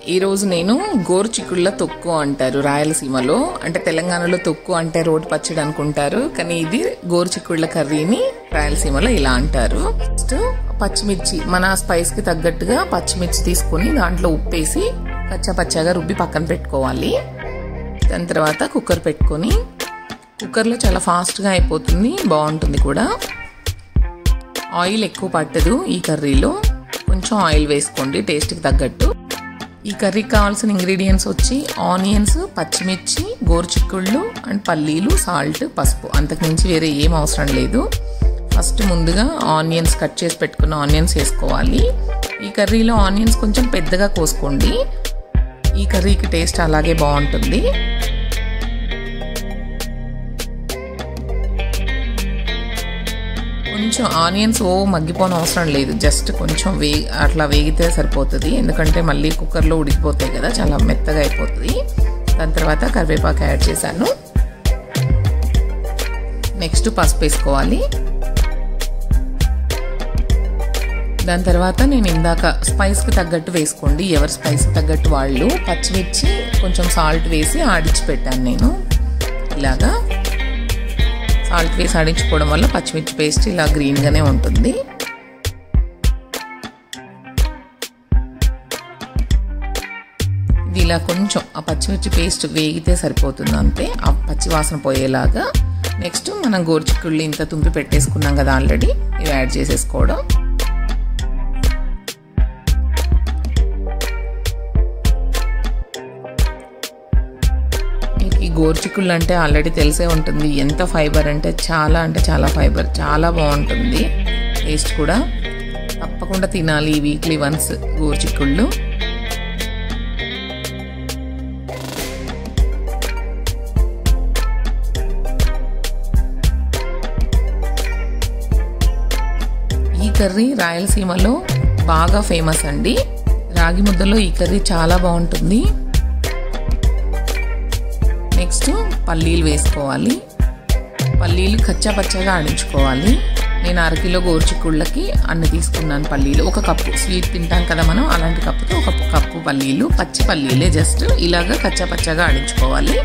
ఈరోజు నేను గోరుచిక్కుళ్ళ తొక్కు అంటారు రాయలసీమలో అంటే తెలంగాణలో తొక్కు అంటే రోటి పచ్చడి అనుకుంటారు కానీ ఇది గోరుచిక్కుళ్ళ కర్రీని రాయలసీమలో ఇలా అంటారు ఫస్ట్ పచ్చిమిర్చి మన స్పైస్ కి తగ్గట్టుగా పచ్చిమిర్చి తీసుకొని దాంట్లో ఉప్పేసి పచ్చ పచ్చగా రుబ్బి పక్కన పెట్టుకోవాలి దాని తర్వాత కుక్కర్ పెట్టుకొని కుక్కర్లో చాలా ఫాస్ట్గా అయిపోతుంది బాగుంటుంది కూడా ఆయిల్ ఎక్కువ పట్టదు ఈ కర్రీలో కొంచెం ఆయిల్ వేసుకోండి టేస్ట్కి తగ్గట్టు ఈ కర్రీకి కావాల్సిన ఇంగ్రీడియంట్స్ వచ్చి ఆనియన్స్ పచ్చిమిర్చి గోరుచిక్కుళ్ళు అండ్ పల్లీలు సాల్ట్ పసుపు అంతకుమించి వేరే ఏం అవసరం లేదు ఫస్ట్ ముందుగా ఆనియన్స్ కట్ చేసి పెట్టుకున్న ఆనియన్స్ వేసుకోవాలి ఈ కర్రీలో ఆనియన్స్ కొంచెం పెద్దగా కోసుకోండి ఈ కర్రీకి టేస్ట్ అలాగే బాగుంటుంది కొంచెం ఆనియన్స్ ఓ మగ్గిపోని అవసరం లేదు జస్ట్ కొంచెం వే అట్లా వేగితే సరిపోతుంది ఎందుకంటే మళ్ళీ కుక్కర్లో ఉడికిపోతాయి కదా చాలా మెత్తగా అయిపోతుంది దాని తర్వాత కరివేపాకు యాడ్ చేశాను నెక్స్ట్ పసుపు వేసుకోవాలి దాని తర్వాత నేను ఇందాక స్పైస్కి తగ్గట్టు వేసుకోండి ఎవరి స్పైస్కి తగ్గట్టు వాళ్ళు పచ్చిమిర్చి కొంచెం సాల్ట్ వేసి ఆడిచి పెట్టాను నేను ఇలాగా సాల్ట్ వేసి ఆడించుకోవడం వల్ల పచ్చిమిర్చి పేస్ట్ ఇలా గ్రీన్గానే ఉంటుంది ఇది ఇలా కొంచెం ఆ పచ్చిమిర్చి పేస్ట్ వేగితే సరిపోతుంది అంతే ఆ పచ్చి వాసన పోయేలాగా నెక్స్ట్ మనం గోరుచిక్కుళ్ళు ఇంత తుంపి పెట్టేసుకున్నాం కదా ఆల్రెడీ ఇవి యాడ్ చేసేసుకోవడం మీకు ఈ గోరుచిక్కుళ్ళు అంటే ఆల్రెడీ తెలిసే ఉంటుంది ఎంత ఫైబర్ అంటే చాలా అంటే చాలా ఫైబర్ చాలా బాగుంటుంది టేస్ట్ కూడా తప్పకుండా తినాలి వీక్లీ వన్స్ గోరుచిక్కుళ్ళు ఈ కర్రీ రాయలసీమలో బాగా ఫేమస్ అండి రాగి ముద్దలో ఈ కర్రీ చాలా బాగుంటుంది నెక్స్ట్ పల్లీలు వేసుకోవాలి పల్లీలు కచ్చా పచ్చగా ఆడించుకోవాలి నేను అరకిలో గోరుచిక్కుళ్ళకి అన్ని తీసుకున్నాను పల్లీలు ఒక కప్పు స్వీట్ తింటాం కదా మనం అలాంటి కప్పుతో ఒక కప్పు పల్లీలు పచ్చి పల్లీలే జస్ట్ ఇలాగా కచ్చా పచ్చగా ఆడించుకోవాలి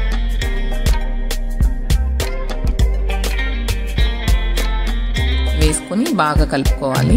వేసుకొని బాగా కలుపుకోవాలి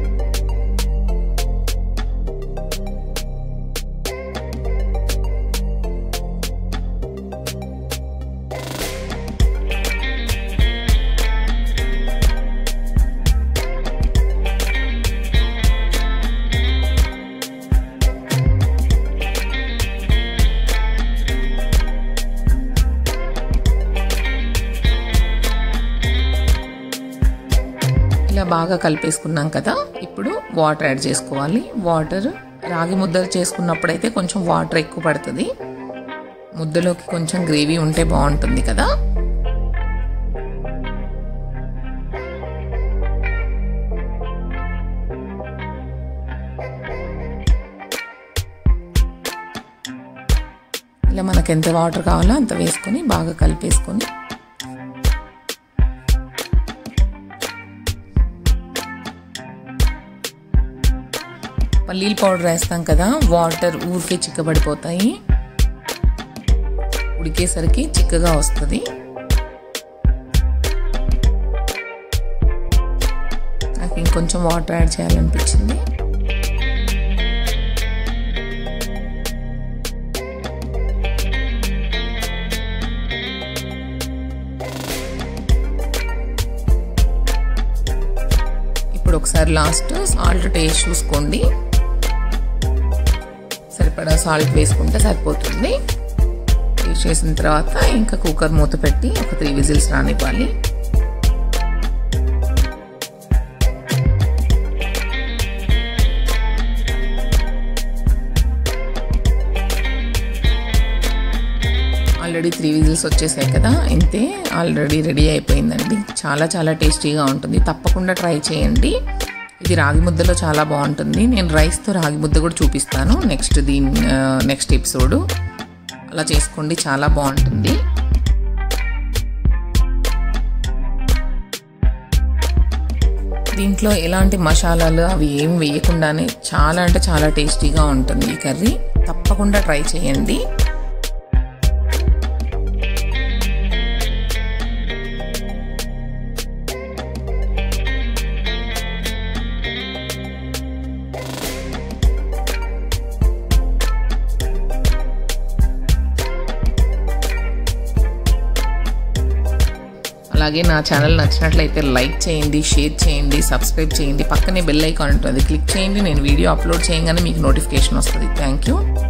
ఇలా బాగా కలిపేసుకున్నాం కదా ఇప్పుడు వాటర్ యాడ్ చేసుకోవాలి వాటర్ రాగి ముద్దలు చేసుకున్నప్పుడైతే కొంచెం వాటర్ ఎక్కువ పడుతుంది ముద్దలోకి కొంచెం గ్రేవీ ఉంటే బాగుంటుంది కదా ఇలా మనకు ఎంత వాటర్ కావాలో అంత వేసుకొని బాగా కలిపేసుకొని పల్లీల పౌడర్ వేస్తాం కదా వాటర్ ఊరికే చిక్కబడిపోతాయి ఉడికేసరికి చిక్కగా వస్తుంది నాకు ఇంకొంచెం వాటర్ యాడ్ చేయాలనిపించింది ఇప్పుడు ఒకసారి లాస్ట్ సాల్ట్ టేస్ట్ చూసుకోండి సరిపడా సాల్ట్ వేసుకుంటే సరిపోతుంది టేస్ట్ చేసిన తర్వాత ఇంకా కుక్కర్ మూత పెట్టి ఒక త్రీ విజిల్స్ రానివ్వాలి ఆల్రెడీ త్రీ విజిల్స్ వచ్చేసాయి కదా ఇంతే ఆల్రెడీ రెడీ అయిపోయిందండి చాలా చాలా టేస్టీగా ఉంటుంది తప్పకుండా ట్రై చేయండి ఇది రాగి ముద్దలో చాలా బాగుంటుంది నేను రైస్తో రాగి ముద్ద కూడా చూపిస్తాను నెక్స్ట్ దీని నెక్స్ట్ ఎపిసోడ్ అలా చేసుకోండి చాలా బాగుంటుంది దీంట్లో ఎలాంటి మసాలాలు అవి ఏం వేయకుండానే చాలా అంటే చాలా టేస్టీగా ఉంటుంది ఈ కర్రీ తప్పకుండా ట్రై చేయండి అలాగే నా ఛానల్ నచ్చినట్లయితే లైక్ చేయండి షేర్ చేయండి సబ్స్క్రైబ్ చేయండి పక్కనే బెల్ ఐకాన్ ఉంటుంది క్లిక్ చేయండి నేను వీడియో అప్లోడ్ చేయగానే మీకు నోటిఫికేషన్ వస్తుంది థ్యాంక్ యూ